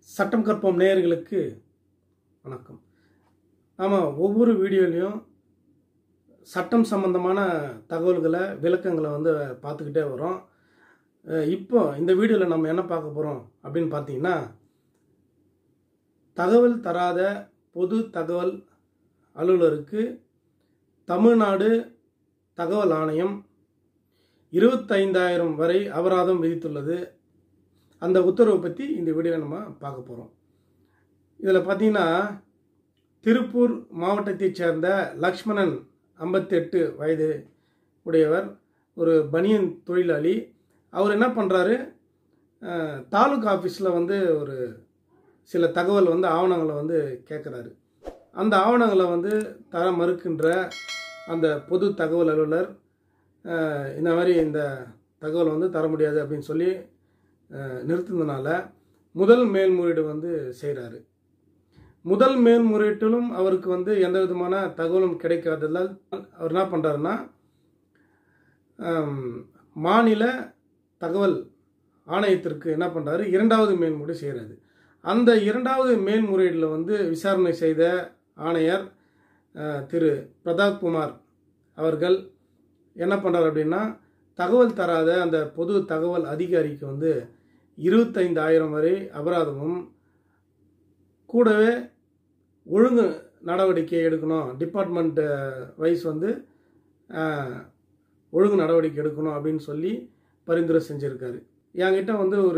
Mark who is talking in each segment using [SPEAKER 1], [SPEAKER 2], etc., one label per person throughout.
[SPEAKER 1] சட்டம் கற்போம் நேயர்களுக்கு வணக்கம் ஆமாம் ஒவ்வொரு வீடியோலையும் சட்டம் சம்பந்தமான தகவல்களை விளக்கங்களை வந்து பார்த்துக்கிட்டே வரோம் அஹ் இப்போ இந்த வீடியோவில் நம்ம என்ன பார்க்க போகிறோம் அப்படின்னு பார்த்தீங்கன்னா தகவல் தராத பொது தகவல் அலுவலருக்கு தமிழ்நாடு தகவல் ஆணையம் இருபத்தைந்தாயிரம் வரை அபராதம் விதித்துள்ளது அந்த உத்தரவை பற்றி இந்த வீடியோவில் நம்ம பார்க்க போகிறோம் இதில் பார்த்தீங்கன்னா திருப்பூர் மாவட்டத்தைச் சேர்ந்த லக்ஷ்மணன் ஐம்பத்தெட்டு வயது உடையவர் ஒரு பனியன் தொழிலாளி அவர் என்ன பண்ணுறாரு தாலுகா ஆஃபீஸில் வந்து ஒரு சில தகவல் வந்து ஆவணங்களை வந்து கேட்குறாரு அந்த ஆவணங்களை வந்து தர மறுக்கின்ற அந்த பொது தகவல் அலுவலர் அஹ், இந்த மாதிரி இந்த தகவல் வந்து தர முடியாது அப்படின்னு சொல்லி அஹ், நிறுத்தினதுனால முதல் மேல்முறையீடு வந்து செய்கிறாரு முதல் மேல்முறையீட்டிலும் அவருக்கு வந்து எந்த விதமான தகவலும் கிடைக்காததால் அவர் என்ன பண்ணுறாருன்னா மாநில தகவல் ஆணையத்திற்கு என்ன பண்ணுறாரு இரண்டாவது மேல்முறை செய்கிறாரு அந்த இரண்டாவது மேல்முறையீடில் வந்து விசாரணை செய்த ஆணையர் அஹ், திரு பிரதாப் குமார் அவர்கள் என்ன பண்ணுறாரு அப்படின்னா தகவல் தராத அந்த பொது தகவல் அதிகாரிக்கு வந்து இருபத்தைந்தாயிரம் வரை அபராதமும் கூடவே ஒழுங்கு நடவடிக்கை எடுக்கணும் டிபார்ட்மெண்ட் வைஸ் வந்து அஹ், ஒழுங்கு நடவடிக்கை எடுக்கணும் அப்படின்னு சொல்லி பரிந்துரை செஞ்சுருக்காரு என்கிட்ட வந்து ஒரு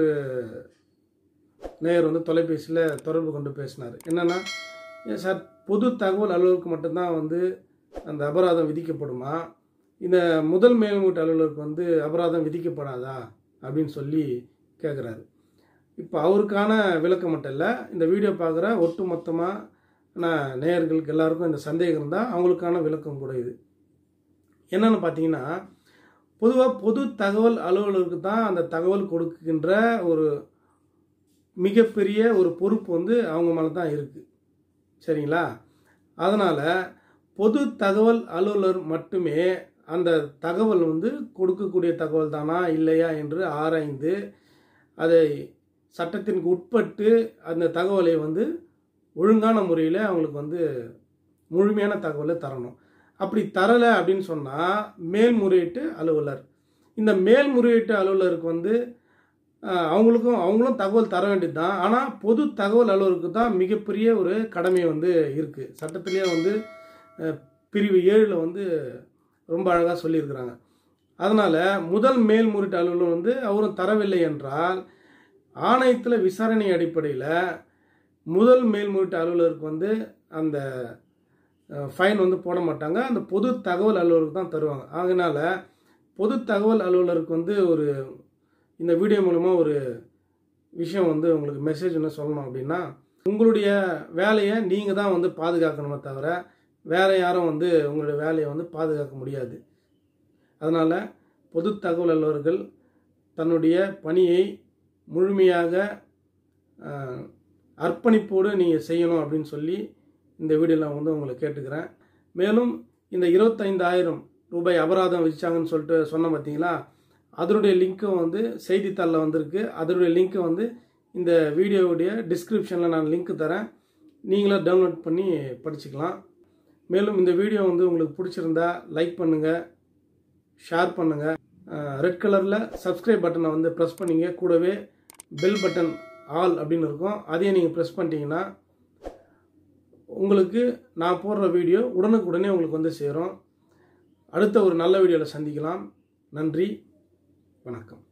[SPEAKER 1] நேயர் வந்து தொலைபேசியில் தொடர்பு கொண்டு பேசினார் என்னென்னா "ஏன் சார் பொது தகவல் அலுவலருக்கு மட்டும்தான் வந்து அந்த அபராதம் விதிக்கப்படுமா இந்த முதல் மேல்முறை அலுவலருக்கு வந்து அபராதம் விதிக்கப்படாதா அப்படின்னு சொல்லி கேட்குறாரு இப்போ அவருக்கான விளக்கம் மட்டும் இல்லை இந்த வீடியோ பார்க்குற ஒட்டு மொத்தமாக நேயர்களுக்கு எல்லாருக்கும் இந்த சந்தேகம் இருந்தால் அவங்களுக்கான விளக்கம் கூட இது என்னன்னு பார்த்தீங்கன்னா பொதுவாக பொது தகவல் அலுவலருக்கு தான் அந்த தகவல் கொடுக்கின்ற ஒரு மிகப்பெரிய ஒரு பொறுப்பு வந்து அவங்க மேலே தான் இருக்குது சரிங்களா அதனால் பொது தகவல் அலுவலர் மட்டுமே அந்த தகவல் வந்து கொடுக்கக்கூடிய தகவல் தானா இல்லையா என்று ஆராய்ந்து அதை சட்டத்திற்கு உட்பட்டு அந்த தகவலை வந்து ஒழுங்கான முறையில் அவங்களுக்கு வந்து முழுமையான தகவலை தரணும் அப்படி தரலை அப்படின்னு சொன்னால் மேல்முறையீட்டு அலுவலர் இந்த மேல்முறையீட்டு அலுவலருக்கு வந்து அஹ், அவங்களுக்கும் அவங்களும் தகவல் தர வேண்டியது தான் ஆனால் பொது தகவல் அலுவலருக்கு தான் மிகப்பெரிய ஒரு கடமை வந்து இருக்குது சட்டத்திலேயே வந்து அஹ், பிரிவு ஏழில் வந்து ரொம்ப அழகாக சொல்லியிருக்கிறாங்க அதனால் முதல் மேல்முறையீட்டு அலுவலர் வந்து அவரும் தரவில்லை என்றால் ஆணையத்தில் விசாரணை அடிப்படையில் முதல் மேல்முறையீட்டு அலுவலருக்கு வந்து அந்த ஃபைன் வந்து போட மாட்டாங்க அந்த பொது தகவல் அலுவலருக்கு தான் தருவாங்க அதனால் பொது தகவல் அலுவலருக்கு வந்து ஒரு இந்த வீடியோ மூலமாக ஒரு விஷயம் வந்து உங்களுக்கு மெசேஜ் என்ன சொல்லணும் அப்படின்னா உங்களுடைய வேலையை நீங்கள் தான் வந்து பாதுகாக்கணுமே தவிர வேறு யாரும் வந்து உங்களுடைய வேலையை வந்து பாதுகாக்க முடியாது அதனால் பொது தகவல் அலுவலர்கள் தன்னுடைய பணியை முழுமையாக அஹ், அர்ப்பணிப்போடு நீங்கள் செய்யணும் அப்படின்னு சொல்லி இந்த வீடியோவில் வந்து உங்களை கேட்டுக்கிறேன் மேலும் இந்த இருபத்தைந்தாயிரம் ரூபாய் அபராதம் விதிச்சாங்கன்னு சொல்லிட்டு சொன்ன பார்த்தீங்களா அதனுடைய லிங்க்கும் வந்து செய்தித்தாளில் வந்திருக்கு அதனுடைய லிங்க்கை வந்து இந்த வீடியோவுடைய டிஸ்கிரிப்ஷனில் நான் லிங்க் தரேன் நீங்களும் டவுன்லோட் பண்ணி படிச்சுக்கலாம் மேலும் இந்த வீடியோ வந்து உங்களுக்கு பிடிச்சிருந்தா லைக் பண்ணுங்கள் ஷேர் பண்ணுங்கள் ரெட் கலரில் சப்ஸ்கிரைப் பட்டனை வந்து ப்ரெஸ் பண்ணிங்க கூடவே பெல் பட்டன் ஆல் அப்படின்னு இருக்கும் அதையும் நீங்கள் ப்ரெஸ் பண்ணிட்டீங்கன்னா உங்களுக்கு நான் போடுற வீடியோ உடனுக்குடனே உங்களுக்கு வந்து சேரும் அடுத்த ஒரு நல்ல வீடியோவில் சந்திக்கலாம் நன்றி வணக்கம்